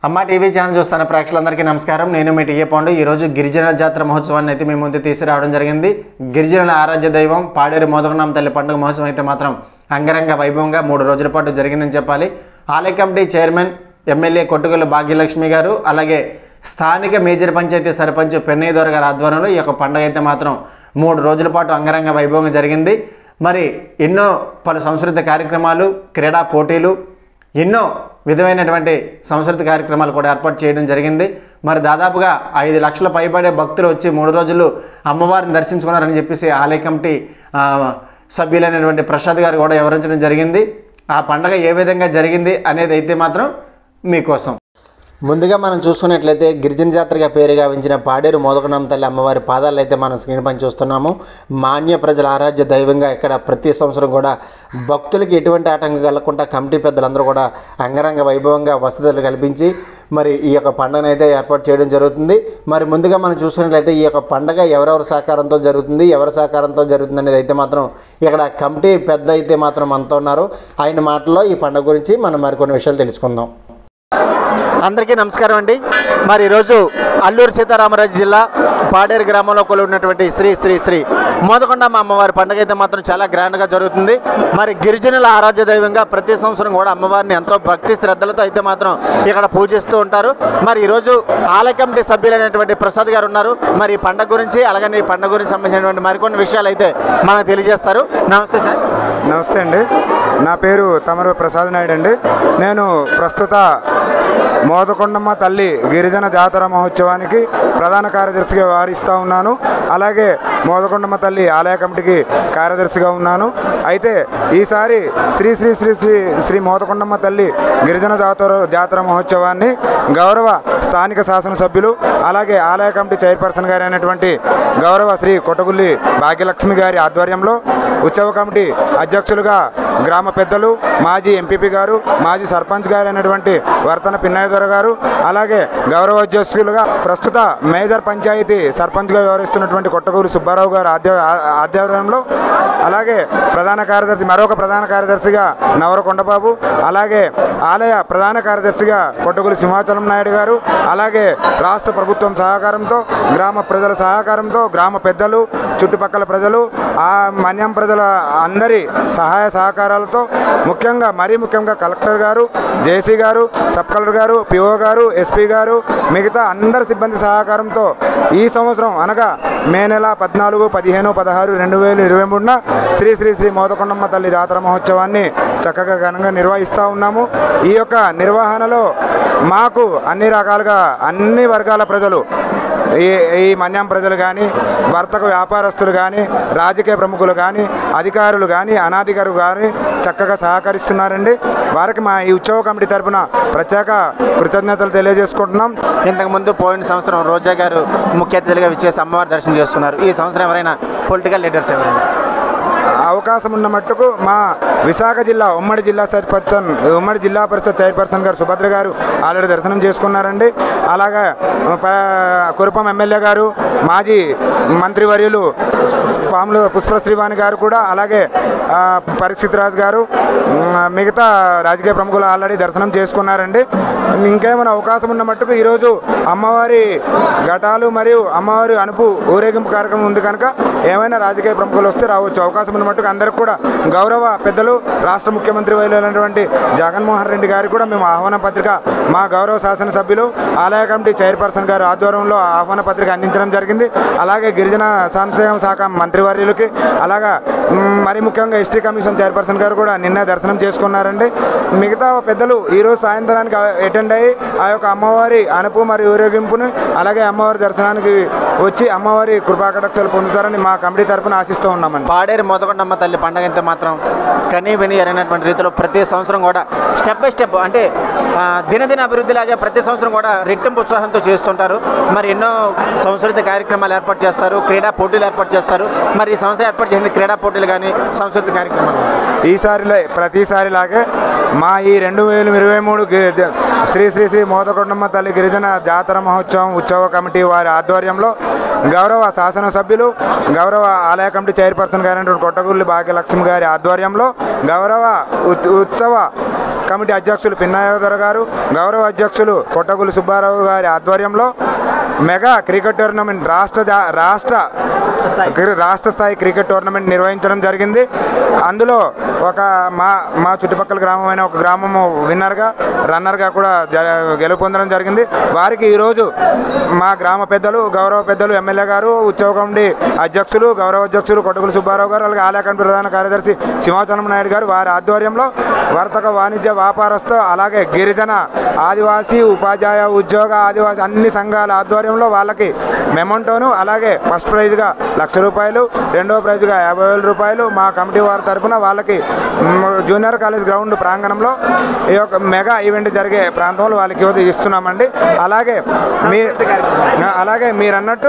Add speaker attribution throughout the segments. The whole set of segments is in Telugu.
Speaker 1: అమ్మ టీవీ ఛానల్ చూస్తున్న ప్రేక్షకులందరికీ నమస్కారం నేను మీ టీఏ పాండు ఈరోజు గిరిజన జాతర మహోత్సవాన్ని అయితే మీ ముందు తీసుకురావడం జరిగింది గిరిజనుల ఆరాధ్య దైవం పాడేరు మోదకనామ తల్లి పండుగ మహోత్సవం అయితే మాత్రం అంగరంగ వైభవంగా మూడు రోజుల పాటు జరిగిందని చెప్పాలి ఆలయ committee chairman MLA Kottugala Bhagyalakshmi గారు అలాగే స్థానిక మేజర్ పంచాయతీ సర్పంచ్ పెన్నయ్యదోర గారి ఆధ్వర్యంలో ఈ యొక్క పండుగ అయితే మాత్రం మూడు రోజుల పాటు అంగరంగ వైభవంగా జరిగింది మరి ఎన్నో పలు సంస్కృతి కార్యక్రమాలు క్రీడా పోటీలు ఎన్నో విధమైనటువంటి సంస్కృతి కార్యక్రమాలు కూడా ఏర్పాటు చేయడం జరిగింది మరి దాదాపుగా ఐదు లక్షల పైబడే భక్తులు వచ్చి మూడు రోజులు అమ్మవారిని దర్శించుకున్నారని చెప్పేసి ఆలయ కమిటీ ఆ, సభ్యులైనటువంటి ప్రసాద్ గారు కూడా వివరించడం జరిగింది ఆ పండగ ఏ విధంగా జరిగింది అనేది అయితే మాత్రం మీకోసం ముందుగా మనం చూసుకున్నట్లయితే గిరిజన జాతరగా పేరు గావించిన పాడేరు మోదకనామ తల్లి అమ్మవారి పాదాలు అయితే మనం స్క్రీన్ పైన చూస్తున్నాము మాన్య ప్రజల ఆరాధ్య దైవంగా ఇక్కడ ప్రతి సంవత్సరం కూడా భక్తులకి ఎటువంటి ఆటంకం కలగకుండా కమిటీ పెద్దలందరూ కూడా అంగరంగ వైభవంగా వసతులు కల్పించి మరి ఈ యొక్క పండుగను అయితే ఏర్పాటు చేయడం జరుగుతుంది మరి ముందుగా మనం చూసుకున్నట్లయితే ఈ యొక్క పండుగ ఎవరెవరి సహకారంతో జరుగుతుంది ఎవరి సహకారంతో జరుగుతుంది అనేది అయితే మాత్రం ఇక్కడ కమిటీ పెద్ద అయితే మాత్రం మనతో ఉన్నారు ఆయన మాటల్లో ఈ పండుగ గురించి మనం మరికొన్ని విషయాలు తెలుసుకుందాం అందరికీ నమస్కారం అండి మరి ఈరోజు అల్లూరు సీతారామరాజు జిల్లా పాడేరు గ్రామంలో కొలు ఉన్నటువంటి శ్రీ శ్రీ శ్రీ మోదకొండమ్మ అమ్మవారి పండుగ అయితే మాత్రం చాలా గ్రాండ్గా జరుగుతుంది మరి గిరిజనుల ఆరాధ్య దైవంగా ప్రతి సంవత్సరం కూడా అమ్మవారిని ఎంతో భక్తి శ్రద్ధలతో అయితే మాత్రం ఇక్కడ పూజిస్తూ ఉంటారు మరి ఈరోజు ఆలయ కమిటీ సభ్యులైనటువంటి ప్రసాద్ గారు ఉన్నారు మరి ఈ పండుగ గురించి అలాగే ఈ పండుగ గురించి సంబంధించినటువంటి మరికొన్ని విషయాలు అయితే మనకు తెలియజేస్తారు నమస్తే సార్
Speaker 2: నమస్తే అండి నా పేరు తమరు ప్రసాద్ నాయుడు అండి నేను ప్రస్తుత మోదకొండమ్మ తల్లి గిరిజన జాతర మహోత్సవానికి ప్రధాన కార్యదర్శిగా వ్యవహరిస్తూ ఉన్నాను అలాగే మోదకొండమ్మ తల్లి ఆలయ కమిటీకి కార్యదర్శిగా ఉన్నాను అయితే ఈసారి శ్రీ శ్రీ శ్రీ శ్రీ శ్రీ మోదకొండమ్మ తల్లి గిరిజన జాతర జాతర మహోత్సవాన్ని గౌరవ స్థానిక శాసనసభ్యులు అలాగే ఆలయ కమిటీ చైర్పర్సన్ గారు అయినటువంటి గౌరవ శ్రీ కొట్టగుల్లి భాగ్యలక్ష్మి గారి ఆధ్వర్యంలో ఉత్సవ కమిటీ అధ్యక్షులుగా గ్రామ పెద్దలు మాజీ ఎంపీపీ గారు మాజీ సర్పంచ్ గారు అయినటువంటి వర్తన పిన్నయ్యదొర గారు అలాగే గౌరవ అధ్యక్షులుగా ప్రస్తుత మేజర్ పంచాయతీ సర్పంచ్గా వ్యవహరిస్తున్నటువంటి కొట్టగూరు సుబ్బారావు గారు ఆధ్య ఆ- ఆధ్వర్యంలో అలాగే ప్రధాన కార్యదర్శి మరొక ప్రధాన కార్యదర్శిగా నవర కొండబాబు అలాగే ఆలయ ప్రధాన కార్యదర్శిగా కొట్టగూరు సింహాచలం నాయుడు గారు అలాగే రాష్ట్ర ప్రభుత్వం సహకారంతో గ్రామ ప్రజల సహకారంతో గ్రామ పెద్దలు చుట్టుపక్కల ప్రజలు ఆ మన్యం ప్రజల అందరి సహాయ సహకారాలతో ముఖ్యంగా మరీ ముఖ్యంగా కలెక్టర్ గారు జేసీ గారు సబ్ కలెక్టర్ గారు పిఓ గారు ఎస్పీ గారు మిగతా అందరి సిబ్బంది సహకారంతో ఈ సంవత్సరం అనగా మే నెల పద్నాలుగు పదిహేను పదహారు రెండు వేల ఇరవై మూడున శ్రీ శ్రీ శ్రీ మోదకొండమ్మ తల్లి జాతర మహోత్సవాన్ని చక్కగా ఘనంగా నిర్వహిస్తూ ఉన్నాము ఈ యొక్క నిర్వహణలో మాకు అన్ని రకాలుగా అన్ని వర్గాల ప్రజలు ఈ ఈ మన్యం ప్రజలు కానీ వర్తక వ్యాపారస్తులు కానీ రాజకీయ ప్రముఖులు కానీ అధికారులు కానీ అనాధికారులు కానీ చక్కగా సహకరిస్తున్నారండి వారికి మా ఈ ఉత్సవ కమిటీ తరపున ప్రత్యేక కృతజ్ఞతలు తెలియజేసుకుంటున్నాం
Speaker 1: ఇంతకుముందు పోయిన సంవత్సరం రోజా గారు ముఖ్య అతిథులుగా విచ్చేసి అమ్మవారి దర్శనం చేసుకున్నారు ఈ సంవత్సరం ఎవరైనా పొలిటికల్ లీడర్స్ ఎవరైనా
Speaker 2: అవకాశం ఉన్న మట్టుకు మా విశాఖ జిల్లా ఉమ్మడి జిల్లా చైర్పర్సన్ ఉమ్మడి జిల్లా పరిషత్ చైర్పర్సన్ గారు సుభద్ర గారు ఆల్రెడీ దర్శనం చేసుకున్నారండి అలాగా ప- కురుపం ఎమ్మెల్యే గారు మాజీ మంత్రివర్యులు పాముల పుష్పశ్రీవాణి గారు కూడా అలాగే ఆ, పరీక్షిత్ రాజ్ గారు మ్, మిగతా రాజకీయ ప్రముఖులు ఆల్రెడీ దర్శనం చేసుకున్నారండి ఇంకేమైనా అవకాశం ఉన్న మట్టుకు ఈరోజు అమ్మవారి ఘటాలు మరియు అమ్మవారి అనుపు ఊరేగింపు కార్యక్రమం ఉంది కనుక ఏమైనా రాజకీయ ప్రముఖులు వస్తే రావచ్చు అవకాశం ఉన్న మట్టుకు అందరికి కూడా గౌరవ పెద్దలు రాష్ట్ర ముఖ్యమంత్రి వైలైనటువంటి జగన్మోహన్ రెడ్డి గారికి కూడా మేము ఆహ్వాన పత్రిక మా గౌరవ శాసనసభ్యులు ఆలయ కమిటీ చైర్పర్సన్ గారు ఆధ్వర్యంలో ఆహ్వాన పత్రిక అందించడం జరిగింది అలాగే గిరిజన సంక్షేమ శాఖ మంత్రివర్యులకి అలాగా మ్, మరి ముఖ్యంగా ఎస్టీ కమిషన్ చైర్పర్సన్ గారు కూడా నిన్న దర్శనం చేసుకున్నారండి మిగతా పెద్దలు ఈరోజు సాయంత్రానికి అటెండ్ అయ్యి ఆ యొక్క అమ్మవారి అనుపు మరియు ఊరేగింపుని అలాగే అమ్మవారి దర్శనానికి వచ్చి అమ్మవారి కృపాకటాక్షాలు పొందుతారని మా కమిటీ తరపున ఆశిస్తూ ఉన్నామండి
Speaker 1: పాడేరు మోదకొండమ్మ తల్లి పండగ అయితే మాత్రం కనీ విని ఎరైనటువంటి రీతిలో ప్రతి సంవత్సరం కూడా స్టెప్ బై స్టెప్ అంటే ఆ, దినదిన అభివృద్ధిలాగా ప్రతి సంవత్సరం కూడా రెట్టింపు ఉత్సాహంతో చేస్తుంటారు మరి ఎన్నో సంస్కృతి కార్యక్రమాలు ఏర్పాటు చేస్తారు క్రీడా పోటీలు ఏర్పాటు చేస్తారు మరి ఈ సంవత్సరం ఏర్పాటు చేసిన క్రీడా పోటీలు కానీ సంస్కృతి కార్యక్రమాలు
Speaker 2: ఈసారిలో ప్రతిసారిలాగే మా ఈ రెండు వేల ఇరవై మూడు గిరిజ- శ్రీ శ్రీ శ్రీ మోదకొండమ్మ తల్లి గిరిజన జాతర మహోత్సవం ఉత్సవ కమిటీ వారి ఆధ్వర్యంలో గౌరవ శాసనసభ్యులు గౌరవ ఆలయ కమిటీ చైర్పర్సన్ గారైనటువంటి కొట్టగుల్లి భాగ్యలక్ష్మి గారి ఆధ్వర్యంలో గౌరవ ఉత్- ఉత్సవ కమిటీ అధ్యక్షులు పిన్నాయోధర్ గారు గౌరవ అధ్యక్షులు కొట్టగులు సుబ్బారావు గారి ఆధ్వర్యంలో మెగా క్రికెట్ టోర్నమెంట్ రాష్ట్ర జా- రాష్ట్ర క్రి- రాష్ట్ర స్థాయి క్రికెట్ టోర్నమెంట్ నిర్వహించడం జరిగింది అందులో ఒక మా మా చుట్టుపక్కల గ్రామమైన ఒక గ్రామము విన్నర్గా రన్నర్గా కూడా జ గెలుపొందడం జరిగింది వారికి ఈరోజు మా గ్రామ పెద్దలు గౌరవ పెద్దలు ఎమ్మెల్యే గారు ఉత్సవ కమిటీ అధ్యక్షులు గౌరవ అధ్యక్షులు కొట్టగులు సుబ్బారావు గారు అలాగే ఆలయ కమిటీ ప్రధాన కార్యదర్శి సింహాచలం నాయుడు గారు వారి ఆధ్వర్యంలో వర్తక వాణిజ్య వ్యాపారస్తు అలాగే గిరిజన ఆదివాసీ ఉపాధ్యాయ ఉద్యోగ ఆదివాసీ అన్ని సంఘాల ఆధ్వర్యంలో వాళ్ళకి మెమంటోను అలాగే ఫస్ట్ ప్రైజ్గా లక్ష రూపాయలు రెండో ప్రైజ్గా యాభై వేల రూపాయలు మా కమిటీ వారి తరపున వాళ్ళకి మ్, జూనియర్ కాలేజ్ గ్రౌండ్ ప్రాంగణంలో ఈ యొక్క మెగా ఈవెంట్ జరిగే ప్రాంతంలో వాళ్ళకి ఇవ్వ- ఇస్తున్నామండి అలాగే మీ అలాగే మీరు అన్నట్టు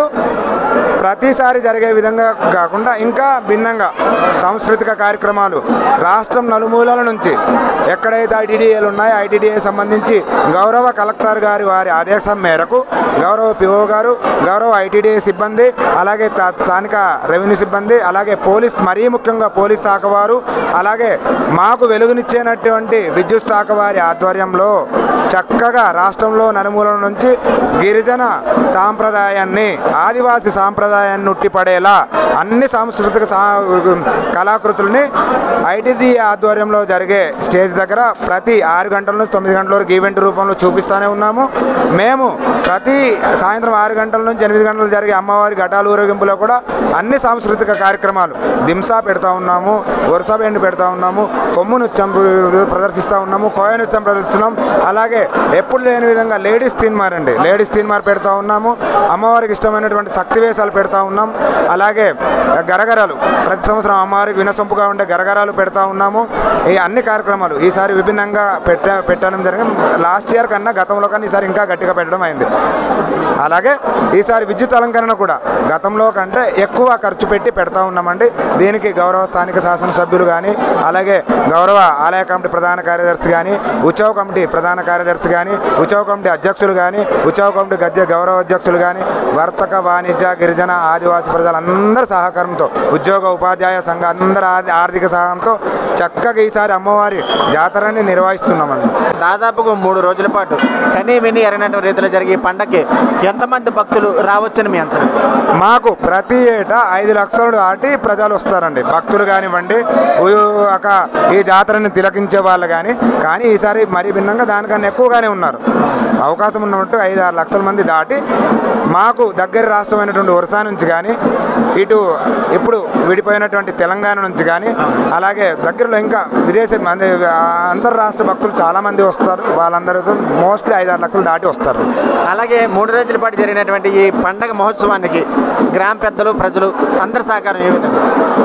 Speaker 2: ప్రతిసారి జరిగే విధంగా కాకుండా ఇంకా భిన్నంగా సాంస్కృతిక కార్యక్రమాలు రాష్ట్రం నలుమూలల నుంచి ఎక్కడైతే ఐటీడీఏలు ఉన్నాయో ఐటీడీఏ సంబంధించి గౌరవ కలెక్టర్ గారి వారి ఆదేశం మేరకు గౌరవ పిఓ గారు గౌరవ ఐటీడీఏ సిబ్బంది అలాగే తా- స్థానిక రెవెన్యూ సిబ్బంది అలాగే పోలీస్ మరీ ముఖ్యంగా పోలీస్ శాఖ వారు అలాగే మాకు వెలుగునిచ్చేనటువంటి విద్యుత్ శాఖ వారి ఆధ్వర్యంలో చక్కగా రాష్ట్రంలో నలుమూలల నుంచి గిరిజన సాంప్రదాయాన్ని ఆదివాసి సాంప్రదాయాన్ని ఉట్టిపడేలా అన్ని సాంస్కృతిక సా కళాకృతుల్ని ఐటీడీ ఆధ్వర్యంలో జరిగే స్టేజ్ దగ్గర ప్రతి ఆరు గంటల నుంచి తొమ్మిది గంటల వరకు ఈవెంట్ రూపంలో చూపిస్తూనే ఉన్నాము మేము ప్రతి సాయంత్రం ఆరు గంటల నుంచి ఎనిమిది గంటలు జరిగే అమ్మవారి ఘటాలు ఊరేగింపులో కూడా అన్ని సాంస్కృతిక కార్యక్రమాలు దింసా పెడతా ఉన్నాము వరుస బెండ్ పెడతా ఉన్నాము కొమ్ము నృత్యం ప్రదర్శిస్తూ ఉన్నాము కోయ నృత్యం ప్రదర్శిస్తున్నాం అలాగే ఎప్పుడు లేని విధంగా లేడీస్ తీన్మార్ అండి లేడీస్ తీన్మార్ పెడతా ఉన్నాము అమ్మవారికి ఇష్టమైనటువంటి శక్తి వేషాలు పెడతా ఉన్నాం అలాగే గరగరాలు ప్రతి సంవత్సరం అమ్మవారికి వినసొంపుగా ఉండే గరగరాలు పెడతా ఉన్నాము ఈ అన్ని కార్యక్రమాలు ఈసారి విభిన్నంగా పెట్ట పెట్టడం జరిగింది లాస్ట్ ఇయర్ కన్నా గతంలో కన్నా ఈసారి ఇంకా గట్టిగా పెట్టడం అయింది అలాగే ఈసారి విద్యుత్ అలంకరణ కూడా గతంలో కంటే ఎక్కువ ఖర్చు పెట్టి పెడతా ఉన్నామండి దీనికి గౌరవ స్థానిక శాసనసభ్యులు కానీ అలాగే గౌరవ ఆలయ కమిటీ ప్రధాన కార్యదర్శి కానీ ఉత్సవ కమిటీ ప్రధాన కార్యదర్శి కానీ ఉత్సవ కమిటీ అధ్యక్షులు కానీ ఉత్సవ కమిటీ గద్య గౌరవ అధ్యక్షులు కానీ వర్తక వాణిజ్య గిరిజన ఆదివాసీ ప్రజలందరి సహకారంతో ఉద్యోగ ఉపాధ్యాయ సంఘ అందరి ఆర్థి- ఆర్థిక సహాయంతో చక్కగా ఈసారి అమ్మవారి జాతరని నిర్వహిస్తున్నామండి
Speaker 1: దాదాపుగా మూడు రోజుల పాటు కనీ విని ఎరనటువంటి రీతిలో జరిగే ఈ పండగకి ఎంతమంది భక్తులు రావచ్చని మీ అంచనా
Speaker 2: మాకు ప్రతి ఏటా ఐదు లక్షలు దాటి ప్రజలు వస్తారండి భక్తులు కానివ్వండి ఉ- ఒక ఈ జాతరని తిలకించే వాళ్ళు కానీ కానీ ఈసారి మరీ భిన్నంగా దానికన్నా ఎక్కువగానే ఉన్నారు అవకాశం ఉన్నట్టు ఐదు ఆరు లక్షల మంది దాటి మాకు దగ్గర రాష్ట్రమైనటువంటి ఒరిస్సా నుంచి కానీ ఇటు ఇప్పుడు విడిపోయినటువంటి తెలంగాణ నుంచి కానీ అలాగే దగ్గరలో ఇంకా విదేశీ మంది అంతర్ రాష్ట్ర భక్తులు చాలామంది వస్తారు వాళ్ళందరూ మోస్ట్లీ ఐదు ఆరు లక్షలు దాటి వస్తారు
Speaker 1: అలాగే మూడు రోజుల పాటు జరిగినటువంటి ఈ పండగ మహోత్సవానికి గ్రామ పెద్దలు ప్రజలు అందరి సహకారం ఏ విధంగా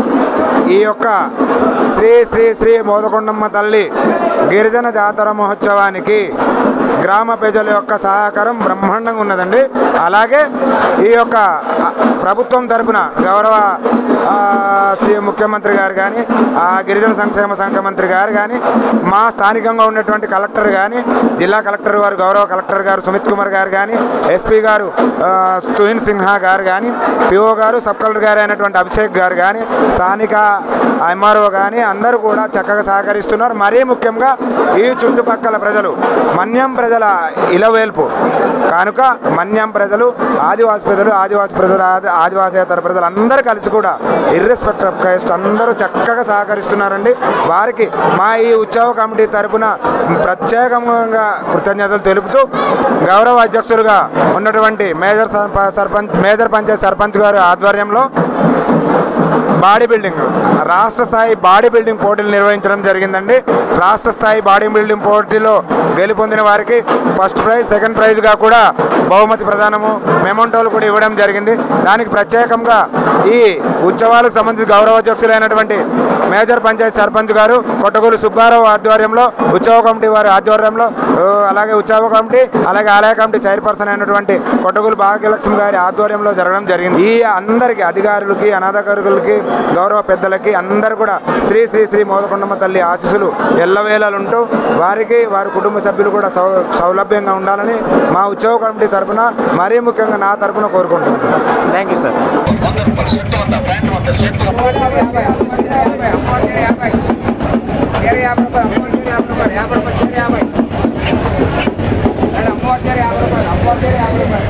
Speaker 2: ఈ యొక్క శ్రీ శ్రీ శ్రీ మోదకొండమ్మ తల్లి గిరిజన జాతర మహోత్సవానికి గ్రామ ప్రజల యొక్క సహకారం బ్రహ్మాండంగా ఉన్నదండి అలాగే ఈ యొక్క ఆ, ప్రభుత్వం తరపున గౌరవ ఆ, శ్రీ ముఖ్యమంత్రి గారు కానీ ఆ గిరిజన సంక్షేమ శాఖ మంత్రి గారు కానీ మా స్థానికంగా ఉన్నటువంటి కలెక్టర్ కానీ జిల్లా కలెక్టర్ గారు గౌరవ కలెక్టర్ గారు సుమిత్ కుమార్ గారు కానీ ఎస్పీ గారు ఆ, తుహిన్ సిన్హా గారు కానీ పిఓ గారు సబ్ కలెక్టర్ గారు అయినటువంటి అభిషేక్ గారు కానీ స్థానిక ఎంఆర్ఓ కానీ అందరూ కూడా చక్కగా సహకరిస్తున్నారు మరీ ముఖ్యంగా ఈ చుట్టుపక్కల ప్రజలు మన్యం ప్రజల ఇలవేల్పు కనుక మన్యం ప్రజలు ఆదివాసి ప్రజలు ఆదివాసి ప్రజలు ఆది- ఆదివాసేతర ప్రజలు అందరూ కలిసి కూడా ఇర్రెస్పెక్ట్ ఆఫ్ కాస్ట్ అందరూ చక్కగా సహకరిస్తున్నారండి వారికి మా ఈ ఉత్సవ కమిటీ తరపున ప్రత్యేకంగా కృతజ్ఞతలు తెలుపుతూ గౌరవ అధ్యక్షులుగా ఉన్నటువంటి మేజర్ సర్ప- సర్పంచ్ మేజర్ పంచాయత్ సర్పంచ్ గారి ఆధ్వర్యంలో బాడీ బిల్డింగ్ రాష్ట్ర స్థాయి బాడీ బిల్డింగ్ పోటీలు నిర్వహించడం జరిగిందండి రాష్ట్ర స్థాయి బాడీ బిల్డింగ్ పోటీలో గెలుపొందిన వారికి ఫస్ట్ ప్రైజ్ సెకండ్ ప్రైజ్గా కూడా బహుమతి ప్రదానము మెమోంటోలు కూడా ఇవ్వడం జరిగింది దానికి ప్రత్యేకంగా ఈ ఉత్సవాలకు సంబంధించి గౌరవాధ్యక్షులైనటువంటి మేజర్ పంచాయత్ సర్పంచ్ గారు కొట్టగూలు సుబ్బారావు ఆధ్వర్యంలో ఉత్సవ కమిటీ వారి ఆధ్వర్యంలో ఆ, అలాగే ఉత్సవ కమిటీ అలాగే ఆలయ కమిటీ చైర్పర్సన్ అయినటువంటి కొట్టగూలు భాగ్యలక్ష్మి గారి ఆధ్వర్యంలో జరగడం జరిగింది ఈ అందరికీ అధికారులకి అనాథకారులకి గౌరవ పెద్దలకి అందరూ కూడా శ్రీ శ్రీ శ్రీ మోదకొండమ్మ తల్లి ఆశీస్సులు ఎల్లవేళలు ఉంటూ వారికి వారి కుటుంబ సభ్యులు కూడా సౌ సౌలభ్యంగా ఉండాలని మా ఉత్సవ కమిటీ తరపున మరీ ముఖ్యంగా నా తరపున కోరుకుంటున్నాను
Speaker 1: థ్యాంక్ యూ సార్
Speaker 3: యాభై యాభై యాభై యాభై యాభై యాభై యాభై రూపాయలు యాభై రూపాయలు చీర యాభై అమ్మవారి చీర యాభై రూపాయలు అమ్మవారి చీర యాభై రూపాయలు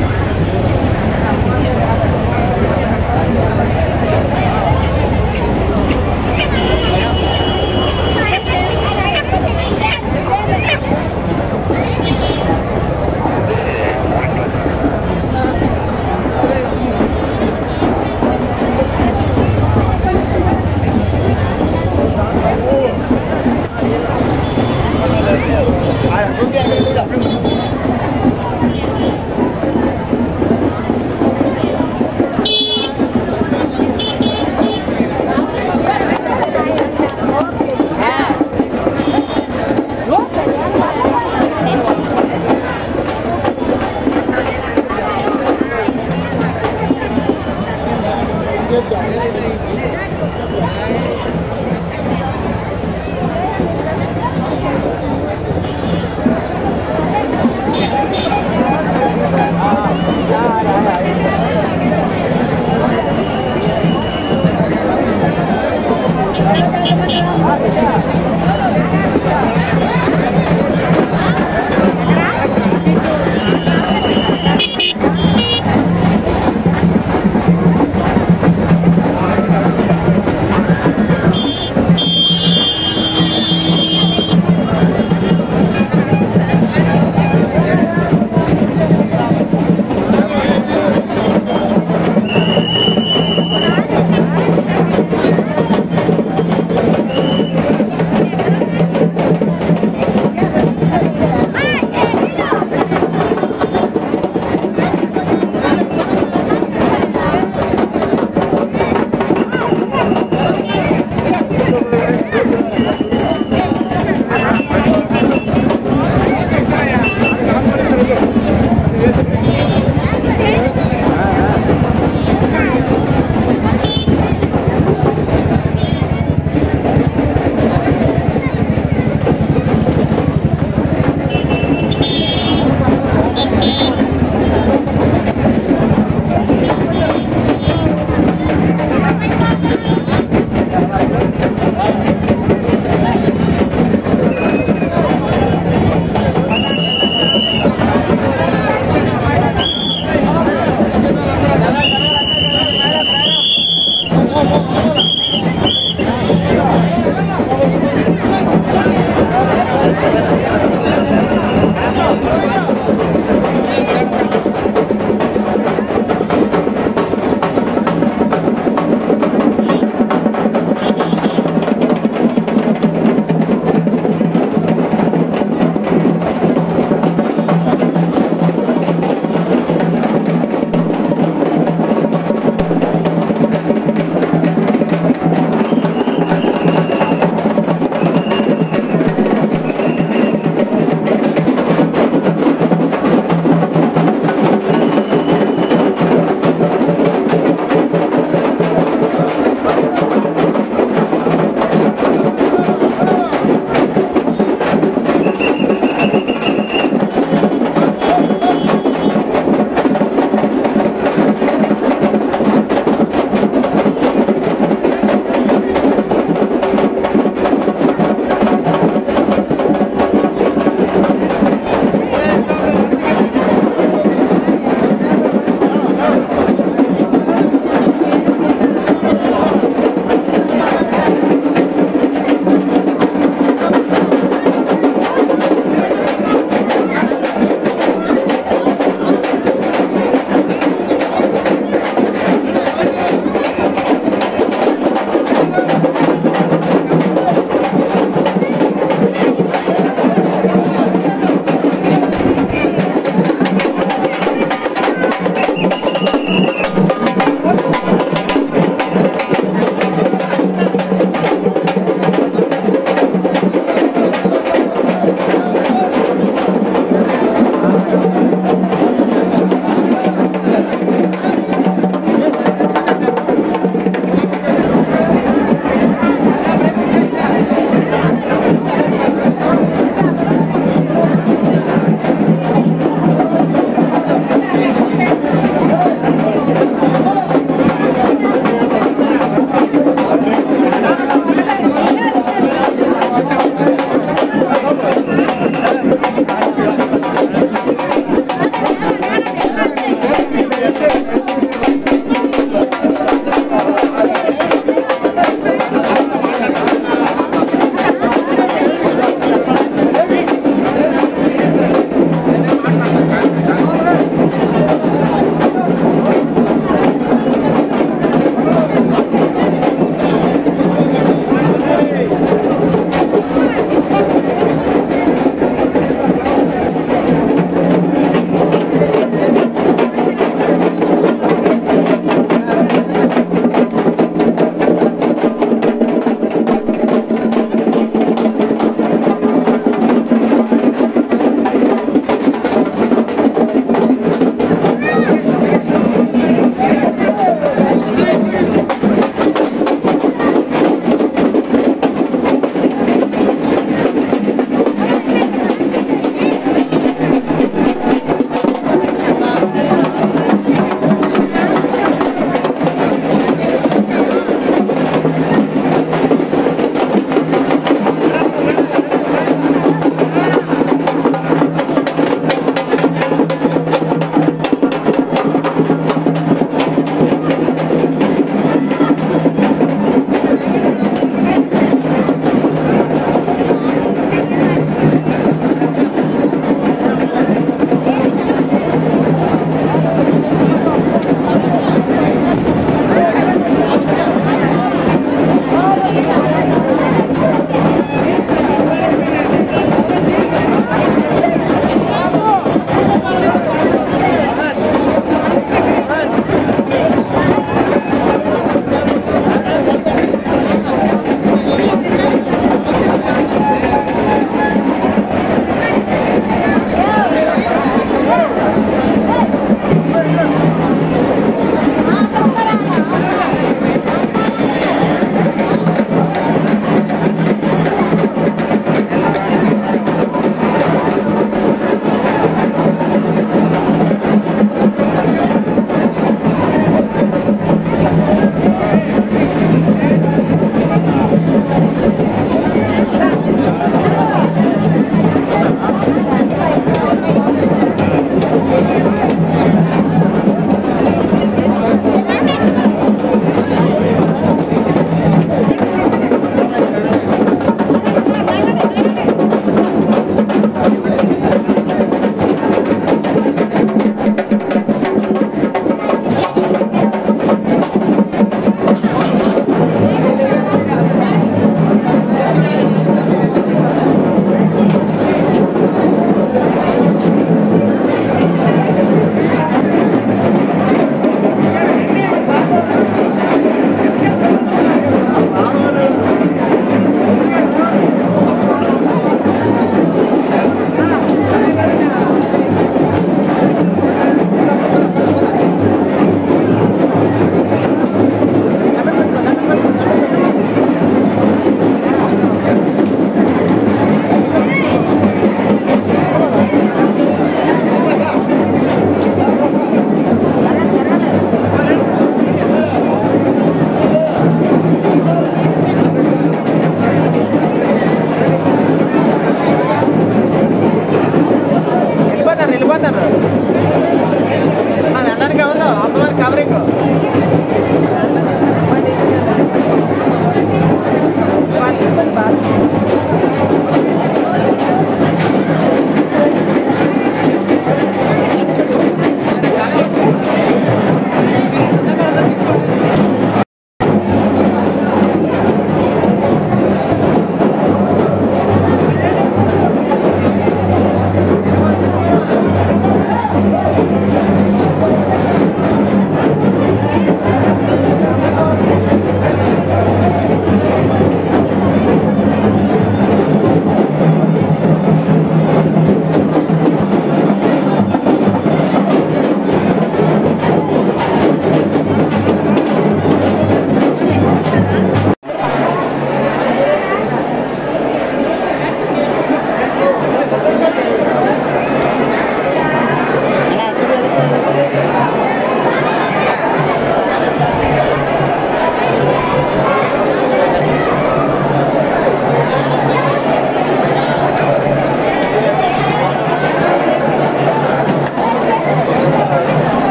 Speaker 1: వెళ్ళడానికి ఉందా అంతవరకు కవరింగ్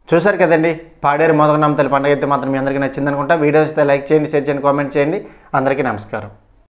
Speaker 1: చూశారు కదండి పాడేరు మోదకనామ తల్లి పండుగ అయితే మాత్రం మీ అందరికీ నచ్చింది అనుకుంటా వీడియోస్ అయితే లైక్ చేయండి షేర్ చేయండి కామెంట్ చేయండి అందరికీ నమస్కారం